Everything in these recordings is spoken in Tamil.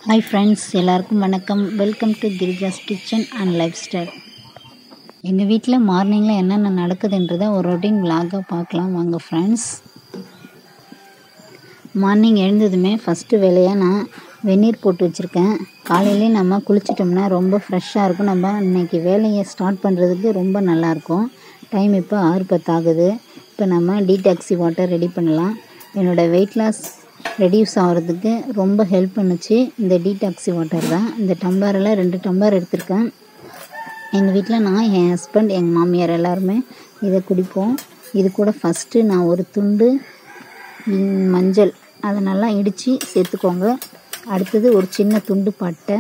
ஹாய் ஃப்ரெண்ட்ஸ் எல்லாருக்கும் வணக்கம் welcome to Girija's kitchen and lifestyle எங்கள் வீட்டில் மார்னிங்கில் என்னென்ன நடக்குதுன்றதை ஒரு ரொட்டீன் விலாகாக பார்க்கலாம் வாங்க ஃப்ரெண்ட்ஸ் மார்னிங் எழுந்ததுமே ஃபஸ்ட்டு வேலையாக நான் வெந்நீர் போட்டு வச்சுருக்கேன் காலையிலே நம்ம குளிச்சிட்டோம்னா ரொம்ப ஃப்ரெஷ்ஷாக இருக்கும் நம்ம இன்றைக்கி வேலையை ஸ்டார்ட் பண்ணுறதுக்கு ரொம்ப நல்லாயிருக்கும் டைம் இப்போ ஆறு பத்து ஆகுது இப்போ நம்ம டீடாக்ஸி வாட்டர் ரெடி பண்ணலாம் என்னோடய வெயிட் லாஸ் ரெடியூஸ் ஆகிறதுக்கு ரொம்ப ஹெல்ப் பண்ணுச்சு இந்த டீடாக்ஸி வாட்டர் தான் இந்த டம்ளரில் ரெண்டு டம்ளர் எடுத்திருக்கேன் எங்கள் வீட்டில் நான் என் ஹஸ்பண்ட் எங்கள் மாமியார் எல்லாருமே இதை குடிப்போம் இது கூட ஃபஸ்ட்டு நான் ஒரு துண்டு ம், மஞ்சள் அதை நல்லா இடித்து சேர்த்துக்கோங்க அடுத்தது ஒரு சின்ன துண்டு பட்டை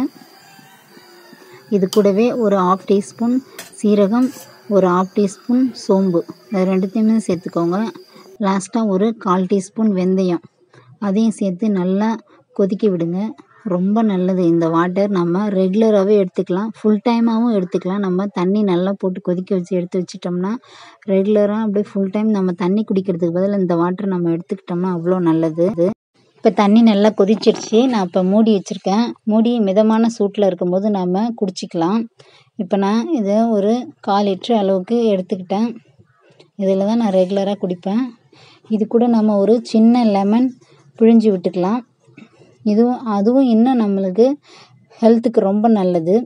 இது கூடவே ஒரு ஆஃப் டீஸ்பூன் சீரகம் ஒரு ஆஃப் டீஸ்பூன் சோம்பு அது ரெண்டுத்தையுமே சேர்த்துக்கோங்க லாஸ்ட்டாக ஒரு கால் டீஸ்பூன் வெந்தயம் அதையும் சேர்த்து நல்லா கொதிக்க விடுங்க ரொம்ப நல்லது இந்த வாட்டர் நம்ம ரெகுலராகவே எடுத்துக்கலாம் ஃபுல் டைமாகவும் எடுத்துக்கலாம் நம்ம தண்ணி நல்லா போட்டு கொதிக்க வச்சு எடுத்து வச்சிட்டோம்னா ரெகுலராக அப்படியே ஃபுல் டைம் நம்ம தண்ணி குடிக்கிறதுக்கு பதில் இந்த வாட்டர் நம்ம எடுத்துக்கிட்டோம்னா அவ்வளோ நல்லது இப்போ தண்ணி நல்லா கொதிச்சிருச்சு நான் இப்போ மூடி வச்சுருக்கேன் மூடி மிதமான சூட்டில் இருக்கும்போது நாம் குடிச்சிக்கலாம் இப்போ நான் இதை ஒரு கால் லிட்ரு அளவுக்கு எடுத்துக்கிட்டேன் இதில் தான் நான் ரெகுலராக குடிப்பேன் இது கூட நம்ம ஒரு சின்ன லெமன் பிழிஞ்சு விட்டுக்கலாம் இதுவும் அதுவும் இன்னும் நம்மளுக்கு ஹெல்த்துக்கு ரொம்ப நல்லது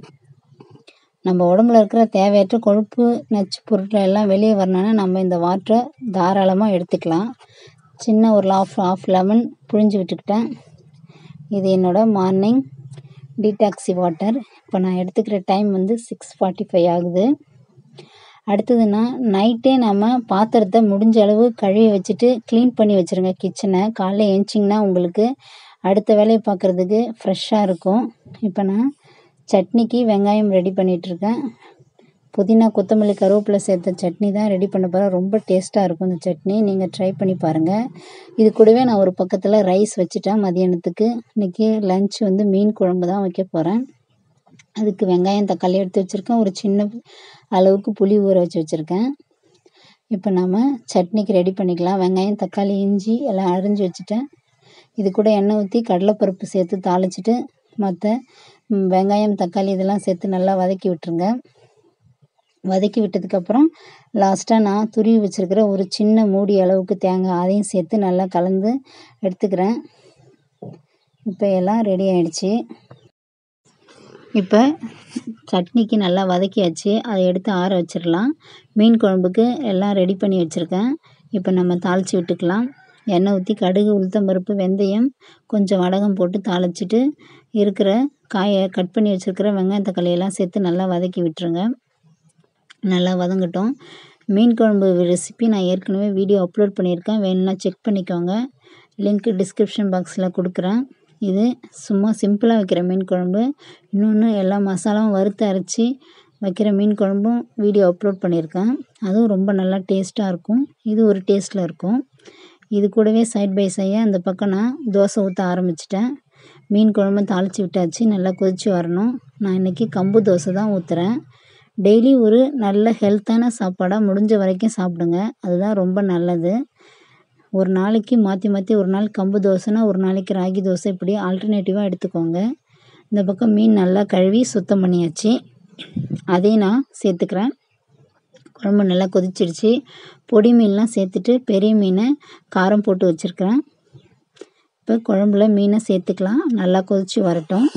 நம்ம உடம்புல இருக்கிற தேவையற்ற கொழுப்பு நச்சு பொருட்கள் எல்லாம் வெளியே வரணும்னா நம்ம இந்த வாட்டரை தாராளமாக எடுத்துக்கலாம் சின்ன ஒரு ஆஃப் ஆஃப் லெமன் புழிஞ்சு விட்டுக்கிட்டேன் இது என்னோட மார்னிங் டீடாக்ஸி வாட்டர் இப்போ நான் எடுத்துக்கிற டைம் வந்து சிக்ஸ் ஃபார்ட்டி ஃபைவ் ஆகுது அடுத்ததுன்னா நைட்டே நம்ம பாத்திரத்தை முடிஞ்ச அளவு கழுவி வச்சுட்டு க்ளீன் பண்ணி வச்சுருங்க கிச்சனை காலைல எழுந்திங்கன்னா உங்களுக்கு அடுத்த வேலையை பார்க்குறதுக்கு ஃப்ரெஷ்ஷாக இருக்கும் இப்போ நான் சட்னிக்கு வெங்காயம் ரெடி பண்ணிகிட்ருக்கேன் புதினா கொத்தமல்லி கருவேப்பிலை சேர்த்த சட்னி தான் ரெடி பண்ண போகிறேன் ரொம்ப டேஸ்ட்டாக இருக்கும் இந்த சட்னி நீங்கள் ட்ரை பண்ணி பாருங்கள் இது கூடவே நான் ஒரு பக்கத்தில் ரைஸ் வச்சுட்டேன் மதியானத்துக்கு இன்றைக்கி லஞ்ச் வந்து மீன் குழம்பு தான் வைக்க போகிறேன் அதுக்கு வெங்காயம் தக்காளி எடுத்து வச்சுருக்கேன் ஒரு சின்ன அளவுக்கு புளி ஊற வச்சு வச்சுருக்கேன் இப்போ நம்ம சட்னிக்கு ரெடி பண்ணிக்கலாம் வெங்காயம் தக்காளி இஞ்சி எல்லாம் அரிஞ்சு வச்சுட்டேன் இது கூட எண்ணெய் ஊற்றி கடலைப்பருப்பு சேர்த்து தாளிச்சிட்டு மற்ற ம், வெங்காயம் தக்காளி இதெல்லாம் சேர்த்து நல்லா வதக்கி விட்டுருங்க வதக்கி விட்டதுக்கப்புறம் லாஸ்ட்டாக நான் துருவி வச்சுருக்கிற ஒரு சின்ன மூடி அளவுக்கு தேங்காய் அதையும் சேர்த்து நல்லா கலந்து எடுத்துக்கிறேன் இப்போ எல்லாம் ரெடி ஆயிடுச்சு இப்போ சட்னிக்கு நல்லா வதக்கியாச்சு அதை எடுத்து ஆற வச்சிடலாம் மீன் குழம்புக்கு எல்லாம் ரெடி பண்ணி வச்சுருக்கேன் இப்போ நம்ம தாளித்து விட்டுக்கலாம் எண்ணெய் ஊற்றி கடுகு உளுத்தம்பருப்பு வெந்தயம் கொஞ்சம் வடகம் போட்டு தாளிச்சிட்டு இருக்கிற காயை கட் பண்ணி வச்சுருக்கிற வெங்காயம் தக்காளி எல்லாம் சேர்த்து நல்லா வதக்கி விட்டுருங்க நல்லா வதங்கட்டும் மீன் குழம்பு ரெசிபி நான் ஏற்கனவே வீடியோ அப்லோட் பண்ணியிருக்கேன் வேணும்னா செக் பண்ணிக்கோங்க லிங்க் டிஸ்கிரிப்ஷன் பாக்ஸில் கொடுக்குறேன் இது சும்மா சிம்பிளாக வைக்கிற மீன் குழம்பு இன்னொன்று எல்லா மசாலாவும் வறுத்து அரைச்சி வைக்கிற மீன் குழம்பும் வீடியோ அப்லோட் பண்ணியிருக்கேன் அதுவும் ரொம்ப நல்லா டேஸ்ட்டாக இருக்கும் இது ஒரு டேஸ்ட்டில் இருக்கும் இது கூடவே சைட் பை சைடாக அந்த பக்கம் நான் தோசை ஊற்ற ஆரம்பிச்சிட்டேன் மீன் குழம்பு தாளித்து விட்டாச்சு நல்லா கொதிச்சு வரணும் நான் இன்றைக்கி கம்பு தோசை தான் ஊற்றுறேன் டெய்லி ஒரு நல்ல ஹெல்த்தான சாப்பாடாக முடிஞ்ச வரைக்கும் சாப்பிடுங்க அதுதான் ரொம்ப நல்லது ஒரு நாளைக்கு மாற்றி மாற்றி ஒரு நாள் கம்பு தோசைனா ஒரு நாளைக்கு ராகி தோசை இப்படி ஆல்டர்னேட்டிவாக எடுத்துக்கோங்க இந்த பக்கம் மீன் நல்லா கழுவி சுத்தம் பண்ணியாச்சு அதையும் நான் சேர்த்துக்கிறேன் குழம்பு நல்லா கொதிச்சிடுச்சு பொடி மீன்லாம் சேர்த்துட்டு பெரிய மீனை காரம் போட்டு வச்சுருக்கிறேன் இப்போ குழம்புல மீனை சேர்த்துக்கலாம் நல்லா கொதிச்சு வரட்டும்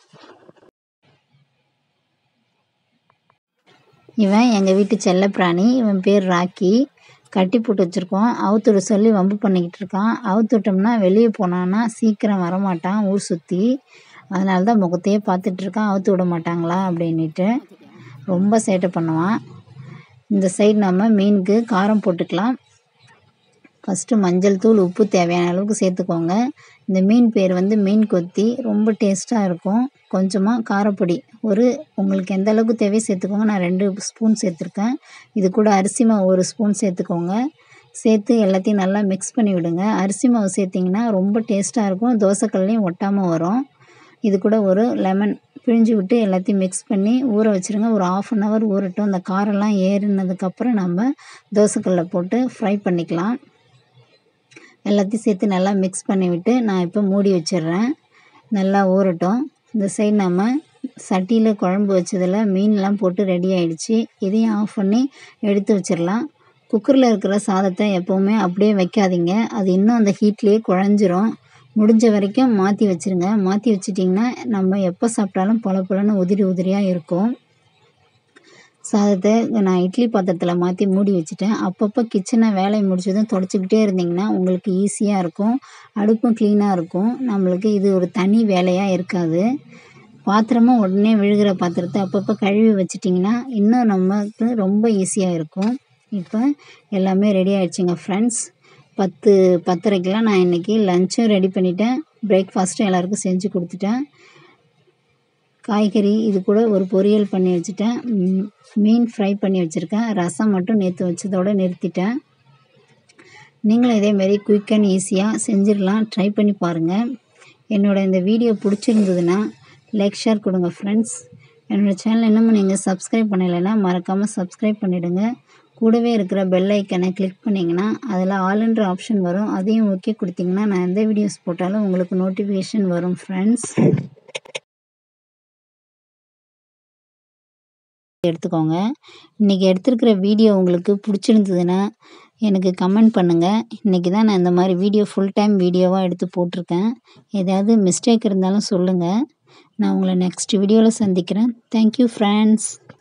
இவன் எங்கள் வீட்டு செல்லப்பிராணி இவன் பேர் ராக்கி கட்டி போட்டு வச்சுருக்கோம் அவுத்துட சொல்லி வம்பு பண்ணிக்கிட்டு இருக்கான் அவுத்து விட்டோம்னா வெளியே போனான்னா சீக்கிரம் வரமாட்டான் ஊர் சுற்றி அதனால தான் முகத்தையே பார்த்துட்டு இருக்கான் அவுத்து விட மாட்டாங்களா அப்படின்ட்டு ரொம்ப சேட்டை பண்ணுவான் இந்த சைடு நம்ம மீனுக்கு காரம் போட்டுக்கலாம் ஃபஸ்ட்டு மஞ்சள் தூள் உப்பு தேவையான அளவுக்கு சேர்த்துக்கோங்க இந்த மீன் பேர் வந்து மீன் கொத்தி ரொம்ப டேஸ்ட்டாக இருக்கும் கொஞ்சமாக காரப்பொடி ஒரு உங்களுக்கு எந்த அளவுக்கு தேவையோ சேர்த்துக்கோங்க நான் ரெண்டு ஸ்பூன் சேர்த்துருக்கேன் இது கூட அரிசி மாவு ஒரு ஸ்பூன் சேர்த்துக்கோங்க சேர்த்து எல்லாத்தையும் நல்லா மிக்ஸ் பண்ணி விடுங்க அரிசி மாவு சேர்த்திங்கன்னா ரொம்ப டேஸ்ட்டாக இருக்கும் தோசைக்கல்லையும் ஒட்டாமல் வரும் இது கூட ஒரு லெமன் பிழிஞ்சு விட்டு எல்லாத்தையும் மிக்ஸ் பண்ணி ஊற வச்சுருங்க ஒரு ஆஃப் அன் ஹவர் ஊறட்டும் அந்த காரெல்லாம் ஏறினதுக்கப்புறம் நம்ம தோசைக்கல்ல போட்டு ஃப்ரை பண்ணிக்கலாம் எல்லாத்தையும் சேர்த்து நல்லா மிக்ஸ் பண்ணி விட்டு நான் இப்போ மூடி வச்சிடுறேன் நல்லா ஊறட்டும் இந்த சைடு நம்ம சட்டியில் குழம்பு வச்சதில் மீன்லாம் போட்டு ரெடி ஆயிடுச்சு இதையும் ஆஃப் பண்ணி எடுத்து வச்சிடலாம் குக்கரில் இருக்கிற சாதத்தை எப்போவுமே அப்படியே வைக்காதீங்க அது இன்னும் அந்த ஹீட்லேயே குழஞ்சிரும் முடிஞ்ச வரைக்கும் மாற்றி வச்சுருங்க மாற்றி வச்சிட்டிங்கன்னா நம்ம எப்போ சாப்பிட்டாலும் பொல பொலன்னு உதிரி உதிரியாக இருக்கும் சாதத்தை நான் இட்லி பாத்திரத்தில் மாற்றி மூடி வச்சுட்டேன் அப்பப்போ கிச்சனை வேலையை முடிச்சதும் தொடச்சிக்கிட்டே இருந்திங்கன்னா உங்களுக்கு ஈஸியாக இருக்கும் அடுப்பும் க்ளீனாக இருக்கும் நம்மளுக்கு இது ஒரு தனி வேலையாக இருக்காது பாத்திரமும் உடனே விழுகிற பாத்திரத்தை அப்பப்போ கழுவி வச்சிட்டிங்கன்னா இன்னும் நமக்கு ரொம்ப ஈஸியாக இருக்கும் இப்போ எல்லாமே ரெடி ஆயிடுச்சுங்க ஃப்ரெண்ட்ஸ் பத்து பத்தரைக்கெலாம் நான் இன்றைக்கி லஞ்சும் ரெடி பண்ணிட்டேன் பிரேக்ஃபாஸ்ட்டும் எல்லாருக்கும் செஞ்சு கொடுத்துட்டேன் காய்கறி இது கூட ஒரு பொரியல் பண்ணி வச்சுட்டேன் ம், மீன் ஃப்ரை பண்ணி வச்சுருக்கேன் ரசம் மட்டும் நேற்று வச்சதோடு நிறுத்திட்டேன் நீங்களும் இதேமாரி குயிக் அண்ட் ஈஸியாக செஞ்சிடலாம் ட்ரை பண்ணி பாருங்கள் என்னோட இந்த வீடியோ பிடிச்சிருந்ததுன்னா லைக் ஷேர் கொடுங்க ஃப்ரெண்ட்ஸ் என்னோடய சேனல் இன்னமும் நீங்கள் சப்ஸ்கிரைப் பண்ணலைன்னா மறக்காமல் சப்ஸ்கிரைப் பண்ணிவிடுங்க கூடவே இருக்கிற பெல் ஐக்கனை கிளிக் பண்ணிங்கன்னா அதில் ஆல்ன்ற ஆப்ஷன் வரும் அதையும் ஓகே கொடுத்தீங்கன்னா நான் எந்த வீடியோஸ் போட்டாலும் உங்களுக்கு நோட்டிஃபிகேஷன் வரும் ஃப்ரெண்ட்ஸ் எடுத்துக்கோங்க இன்றைக்கி எடுத்திருக்கிற வீடியோ உங்களுக்கு பிடிச்சிருந்ததுன்னா எனக்கு கமெண்ட் பண்ணுங்கள் இன்றைக்கி தான் நான் இந்த மாதிரி வீடியோ ஃபுல் டைம் வீடியோவாக எடுத்து போட்டிருக்கேன் ஏதாவது மிஸ்டேக் இருந்தாலும் சொல்லுங்கள் நான் உங்களை நெக்ஸ்ட் வீடியோவில் சந்திக்கிறேன் தேங்க்யூ ஃப்ரெண்ட்ஸ்